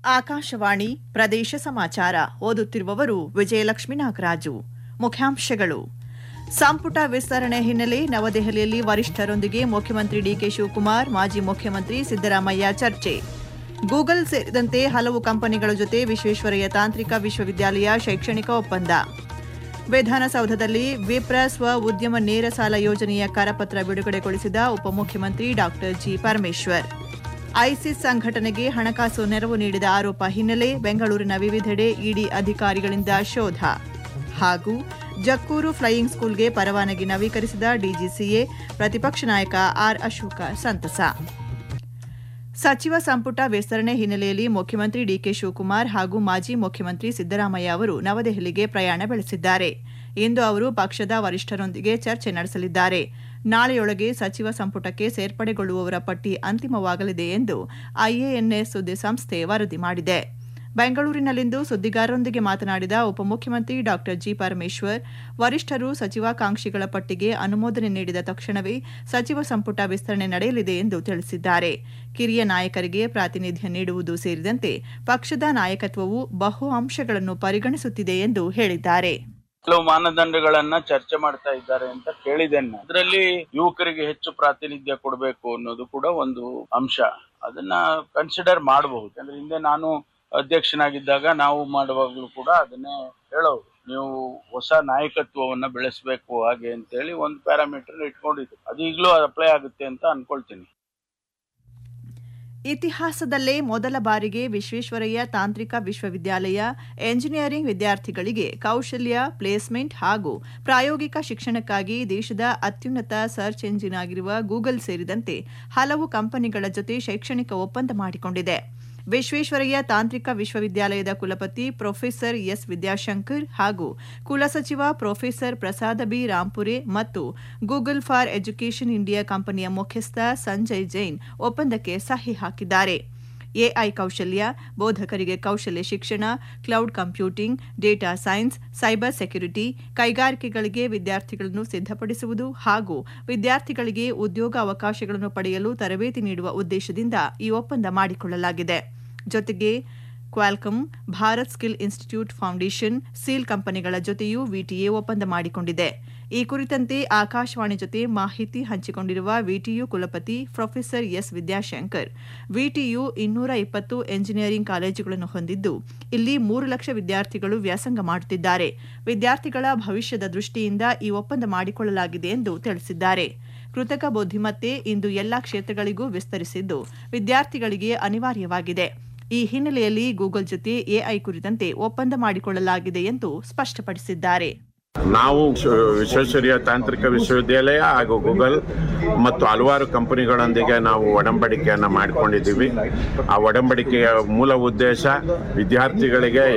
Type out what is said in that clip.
ಆಕಾಶವಾಣಿ ಪ್ರದೇಶ ಸಮಾಚಾರ ಓದುತ್ತಿರುವವರು ವಿಜಯಲಕ್ಷ್ಮಿ ನಾಗರಾಜು ಮುಖ್ಯಾಂಶಗಳು ಸಂಪುಟ ವಿಸ್ತರಣೆ ಹಿನ್ನೆಲೆ ನವದೆಹಲಿಯಲ್ಲಿ ವರಿಷ್ಠರೊಂದಿಗೆ ಮುಖ್ಯಮಂತ್ರಿ ಡಿಕೆ ಶಿವಕುಮಾರ್ ಮಾಜಿ ಮುಖ್ಯಮಂತ್ರಿ ಸಿದ್ದರಾಮಯ್ಯ ಚರ್ಚೆ ಗೂಗಲ್ ಸೇರಿದಂತೆ ಹಲವು ಕಂಪನಿಗಳ ಜೊತೆ ವಿಶ್ವೇಶ್ವರಯ್ಯ ತಾಂತ್ರಿಕ ವಿಶ್ವವಿದ್ಯಾಲಯ ಶೈಕ್ಷಣಿಕ ಒಪ್ಪಂದ ವಿಧಾನಸೌಧದಲ್ಲಿ ವಿಪ್ರ ಸ್ವ ಉದ್ಯಮ ನೇರ ಸಾಲ ಯೋಜನೆಯ ಕರಪತ್ರ ಬಿಡುಗಡೆಗೊಳಿಸಿದ ಉಪಮುಖ್ಯಮಂತ್ರಿ ಡಾ ಜಿ ಪರಮೇಶ್ವರ್ ಐಸಿಸ್ ಸಂಘಟನೆಗೆ ಹಣಕಾಸು ನೆರವು ನೀಡಿದ ಆರೋಪ ಹಿನ್ನೆಲೆ ಬೆಂಗಳೂರಿನ ವಿವಿಧೆಡೆ ಇಡಿ ಅಧಿಕಾರಿಗಳಿಂದ ಶೋಧ ಹಾಗೂ ಜಕ್ಕೂರು ಫ್ಲೈಯಿಂಗ್ ಸ್ಕೂಲ್ಗೆ ಪರವಾನಗಿ ನವೀಕರಿಸಿದ ಡಿಜಿಸಿಎ ಪ್ರತಿಪಕ್ಷ ನಾಯಕ ಆರ್ ಅಶೋಕ ಸಂತಸ ಸಚಿವ ಸಂಪುಟ ವಿಸ್ತರಣೆ ಹಿನ್ನೆಲೆಯಲ್ಲಿ ಮುಖ್ಯಮಂತ್ರಿ ಡಿಕೆ ಶಿವಕುಮಾರ್ ಹಾಗೂ ಮಾಜಿ ಮುಖ್ಯಮಂತ್ರಿ ಸಿದ್ದರಾಮಯ್ಯ ಅವರು ನವದೆಹಲಿಗೆ ಪ್ರಯಾಣ ಬೆಳೆಸಿದ್ದಾರೆ ಇಂದು ಅವರು ಪಕ್ಷದ ವರಿಷ್ಠರೊಂದಿಗೆ ಚರ್ಚೆ ನಡೆಸಲಿದ್ದಾರೆ ನಾಳೆಯೊಳಗೆ ಸಚಿವ ಸಂಪುಟಕ್ಕೆ ಸೇರ್ಪಡೆಗೊಳ್ಳುವವರ ಪಟ್ಟಿ ಅಂತಿಮವಾಗಲಿದೆ ಎಂದು ಐಎಎನ್ಎಸ್ ಸುದ್ದಿಸಂಸ್ಥೆ ವರದಿ ಮಾಡಿದೆ ಬೆಂಗಳೂರಿನಲ್ಲಿಂದು ಸುದ್ದಿಗಾರರೊಂದಿಗೆ ಮಾತನಾಡಿದ ಉಪಮುಖ್ಯಮಂತ್ರಿ ಡಾ ಜಿ ಪರಮೇಶ್ವರ್ ವರಿಷ್ಠರು ಸಚಿವಾಕಾಂಕ್ಷಿಗಳ ಪಟ್ಟಿಗೆ ಅನುಮೋದನೆ ನೀಡಿದ ತಕ್ಷಣವೇ ಸಚಿವ ಸಂಪುಟ ವಿಸ್ತರಣೆ ನಡೆಯಲಿದೆ ಎಂದು ತಿಳಿಸಿದ್ದಾರೆ ಕಿರಿಯ ನಾಯಕರಿಗೆ ಪ್ರಾತಿನಿಧ್ಯ ನೀಡುವುದು ಸೇರಿದಂತೆ ಪಕ್ಷದ ನಾಯಕತ್ವವು ಬಹು ಅಂಶಗಳನ್ನು ಪರಿಗಣಿಸುತ್ತಿದೆ ಎಂದು ಹೇಳಿದ್ದಾರೆ ಕೆಲವು ಮಾನದಂಡಗಳನ್ನ ಚರ್ಚೆ ಮಾಡ್ತಾ ಇದ್ದಾರೆ ಅಂತ ಕೇಳಿದ್ದೇನೆ ಅದರಲ್ಲಿ ಯುವಕರಿಗೆ ಹೆಚ್ಚು ಪ್ರಾತಿನಿಧ್ಯ ಕೊಡಬೇಕು ಅನ್ನೋದು ಕೂಡ ಒಂದು ಅಂಶ ಅದನ್ನ ಕನ್ಸಿಡರ್ ಮಾಡಬಹುದು ಯಾಕಂದ್ರೆ ಹಿಂದೆ ನಾನು ಅಧ್ಯಕ್ಷನಾಗಿದ್ದಾಗ ನಾವು ಮಾಡುವಾಗಲೂ ಕೂಡ ಅದನ್ನೇ ಹೇಳೋರು ನೀವು ಹೊಸ ನಾಯಕತ್ವವನ್ನ ಬೆಳೆಸಬೇಕು ಹಾಗೆ ಅಂತೇಳಿ ಒಂದು ಪ್ಯಾರಾಮೀಟರ್ ಇಟ್ಕೊಂಡಿದ್ದು ಅದು ಈಗಲೂ ಅಪ್ಲೈ ಆಗುತ್ತೆ ಅಂತ ಅನ್ಕೊಳ್ತೀನಿ ಇತಿಹಾಸದಲ್ಲೇ ಮೊದಲ ಬಾರಿಗೆ ವಿಶ್ವೇಶ್ವರಯ್ಯ ತಾಂತ್ರಿಕ ವಿಶ್ವವಿದ್ಯಾಲಯ ಎಂಜಿನಿಯರಿಂಗ್ ವಿದ್ಯಾರ್ಥಿಗಳಿಗೆ ಕೌಶಲ್ಯ ಪ್ಲೇಸ್ಮೆಂಟ್ ಹಾಗೂ ಪ್ರಾಯೋಗಿಕ ಶಿಕ್ಷಣಕ್ಕಾಗಿ ದೇಶದ ಅತ್ಯುನ್ನತ ಸರ್ಚ್ ಎಂಜಿನ್ ಆಗಿರುವ ಗೂಗಲ್ ಸೇರಿದಂತೆ ಹಲವು ಕಂಪನಿಗಳ ಜೊತೆ ಶೈಕ್ಷಣಿಕ ಒಪ್ಪಂದ ಮಾಡಿಕೊಂಡಿದೆ ವಿಶ್ವೇಶ್ವರಯ್ಯ ತಾಂತ್ರಿಕ ವಿಶ್ವವಿದ್ಯಾಲಯದ ಕುಲಪತಿ ಪ್ರೊಫೆಸರ್ ಎಸ್ ವಿದ್ಯಾಶಂಕರ್ ಹಾಗೂ ಕುಲಸಚಿವ ಪ್ರೊಫೆಸರ್ ಪ್ರಸಾದ ಬಿ ರಾಂಪುರೆ ಮತ್ತು ಗೂಗಲ್ ಫಾರ್ ಎಜುಕೇಷನ್ ಇಂಡಿಯಾ ಕಂಪನಿಯ ಮುಖ್ಯಸ್ಥ ಸಂಜಯ್ ಜೈನ್ ಒಪ್ಪಂದಕ್ಕೆ ಸಹಿ ಹಾಕಿದ್ದಾರೆ ಎಐ ಕೌಶಲ್ಯ ಬೋಧಕರಿಗೆ ಕೌಶಲ್ಯ ಶಿಕ್ಷಣ cloud computing data science cyber security ಕೈಗಾರಿಕೆಗಳಿಗೆ ವಿದ್ಯಾರ್ಥಿಗಳನ್ನು ಸಿದ್ಧಪಡಿಸುವುದು ಹಾಗೂ ವಿದ್ಯಾರ್ಥಿಗಳಿಗೆ ಉದ್ಯೋಗ ಅವಕಾಶಗಳನ್ನು ಪಡೆಯಲು ತರಬೇತಿ ನೀಡುವ ಉದ್ದೇಶದಿಂದ ಈ ಒಪ್ಪಂದ ಮಾಡಿಕೊಳ್ಳಲಾಗಿದೆ ಜೊತೆಗೆ Qualcomm Bharat skill institute foundation ಸೀಲ್ ಕಂಪನಿಗಳ ಜೊತೆಯೂ ವಿಟಿಎ ಒಪ್ಪಂದ ಮಾಡಿಕೊಂಡಿದೆ ಈ ಕುರಿತಂತೆ ಆಕಾಶವಾಣಿ ಜೊತೆ ಮಾಹಿತಿ ಹಂಚಿಕೊಂಡಿರುವ ವಿಟಿಯು ಕುಲಪತಿ ಪ್ರೊಫೆಸರ್ ಎಸ್ ವಿದ್ಯಾಶಂಕರ್ ವಿಟಿಯು ಇನ್ನೂರ ಇಪ್ಪತ್ತು ಎಂಜಿನಿಯರಿಂಗ್ ಕಾಲೇಜುಗಳನ್ನು ಹೊಂದಿದ್ದು ಇಲ್ಲಿ ಮೂರು ಲಕ್ಷ ವಿದ್ಯಾರ್ಥಿಗಳು ವ್ಯಾಸಂಗ ಮಾಡುತ್ತಿದ್ದಾರೆ ವಿದ್ಯಾರ್ಥಿಗಳ ಭವಿಷ್ಯದ ದೃಷ್ಟಿಯಿಂದ ಈ ಒಪ್ಪಂದ ಮಾಡಿಕೊಳ್ಳಲಾಗಿದೆ ಎಂದು ತಿಳಿಸಿದ್ದಾರೆ ಕೃತಕ ಬುದ್ಧಿಮತ್ತೆ ಇಂದು ಎಲ್ಲಾ ಕ್ಷೇತ್ರಗಳಿಗೂ ವಿಸ್ತರಿಸಿದ್ದು ವಿದ್ಯಾರ್ಥಿಗಳಿಗೆ ಅನಿವಾರ್ಯವಾಗಿದೆ ಈ ಹಿನ್ನೆಲೆಯಲ್ಲಿ ಗೂಗಲ್ ಜೊತೆ ಎಐ ಕುರಿತಂತೆ ಒಪ್ಪಂದ ಮಾಡಿಕೊಳ್ಳಲಾಗಿದೆ ಎಂದು ಸ್ಪಷ್ಟಪಡಿಸಿದ್ದಾರೆ ನಾವು ವಿಶ್ವೇಶ್ವರಯ್ಯ ತಾಂತ್ರಿಕ ವಿಶ್ವವಿದ್ಯಾಲಯ ಹಾಗೂ ಗೂಗಲ್ ಮತ್ತು ಹಲವಾರು ಕಂಪನಿಗಳೊಂದಿಗೆ ನಾವು ಒಡಂಬಡಿಕೆಯನ್ನು ಮಾಡಿಕೊಂಡಿದ್ದೀವಿ ಆ ಒಡಂಬಡಿಕೆಯ ಮೂಲ ಉದ್ದೇಶ ವಿದ್ಯಾರ್ಥಿಗಳಿಗೆ